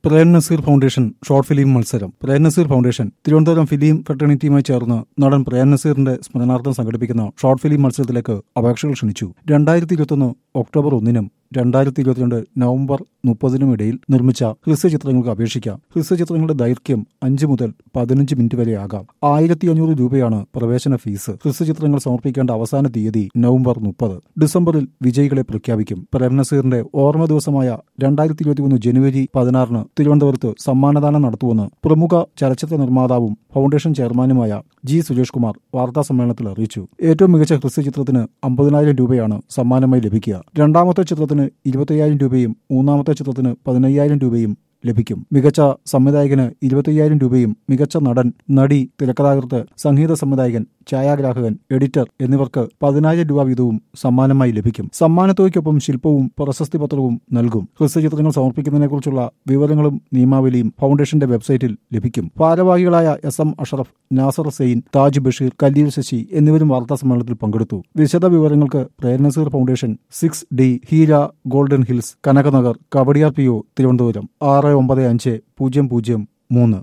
Prem Nazir foundation short film മത്സരം Prem Nazir foundation Thiruvananthapuram film ഫെറ്റർണിറ്റിയുമായി ചേർന്ന് നടൻ പ്രേം നസീറിന്റെ സ്മരണാർത്ഥം സംഘടിപ്പിക്കുന്ന ഷോർട്ട് ഫിലിം മത്സരത്തിലേക്ക് അപേക്ഷകൾ ക്ഷണിച്ചു രണ്ടായിരത്തി ഇരുപത്തൊന്ന് ഒക്ടോബർ ഒന്നിനും രണ്ടായിരത്തി ഇരുപത്തിരണ്ട് നവംബർ മുപ്പതിനും ഇടയിൽ നിർമ്മിച്ച ഹ്രസ്വ ചിത്രങ്ങൾക്ക് അപേക്ഷിക്കാം ഹ്രസ്വ ചിത്രങ്ങളുടെ ദൈർഘ്യം അഞ്ച് മുതൽ പതിനഞ്ച് മിനിറ്റ് വരെ ആകാം ആയിരത്തി അഞ്ഞൂറ് രൂപയാണ് പ്രവേശന ഫീസ് ഹ്രസ്വ ചിത്രങ്ങൾ സമർപ്പിക്കേണ്ട അവസാന തീയതി നവംബർ മുപ്പത് ഡിസംബറിൽ വിജയികളെ പ്രഖ്യാപിക്കും പ്രേം നസീറിന്റെ ഓർമ്മ ദിവസമായ രണ്ടായിരത്തി ഇരുപത്തിമൂന്ന് ജനുവരി പതിനാറിന് തിരുവനന്തപുരത്ത് സമ്മാനദാനം നടത്തുമെന്ന് പ്രമുഖ ചലച്ചിത്ര നിർമ്മാതാവും ഫൗണ്ടേഷൻ ചെയർമാനുമായ ജി സുരേഷ് കുമാർ വാർത്താ സമ്മേളനത്തിൽ അറിയിച്ചു ഏറ്റവും മികച്ച ഹ്രസ്വ ചിത്രത്തിന് അമ്പതിനായിരം രൂപയാണ് സമ്മാനമായി ലഭിക്കുക രണ്ടാമത്തെ ചിത്രത്തിന് ഇരുപത്തയ്യായിരം രൂപയും മൂന്നാമത്തെ ചിത്രത്തിന് പതിനയ്യായിരം രൂപയും ലഭിക്കും മികച്ച സംവിധായകന് ഇരുപത്തയ്യായിരം രൂപയും മികച്ച നടൻ നടി തിരക്കഥാകൃത്ത് സംഗീത സംവിധായകൻ ഛായാഗ്രാഹകൻ എഡിറ്റർ എന്നിവർക്ക് പതിനായിരം രൂപ വീതവും സമ്മാനമായി ലഭിക്കും സമ്മാനത്തുകയ്ക്കൊപ്പം ശില്പവും പ്രശസ്തി പത്രവും നൽകും ഹ്രസ്വചിത്രങ്ങൾ സമർപ്പിക്കുന്നതിനെക്കുറിച്ചുള്ള വിവരങ്ങളും നിയമാവലിയും ഫൗണ്ടേഷന്റെ വെബ്സൈറ്റിൽ ലഭിക്കും ഭാരവാഹികളായ എസ് എം അഷറഫ് നാസർ സെയിൻ താജ് ബഷീർ കല്ലീൽ ശശി എന്നിവരും വാർത്താ സമ്മേളനത്തിൽ പങ്കെടുത്തു വിശദ വിവരങ്ങൾക്ക് പ്രേരണസീർ foundation six D Heera golden hills Kanakanagar Kowdiar P O Thiruvananthapuram ആറ് ഒമ്പത് അഞ്ച് പൂജ്യം പൂജ്യം മൂന്ന്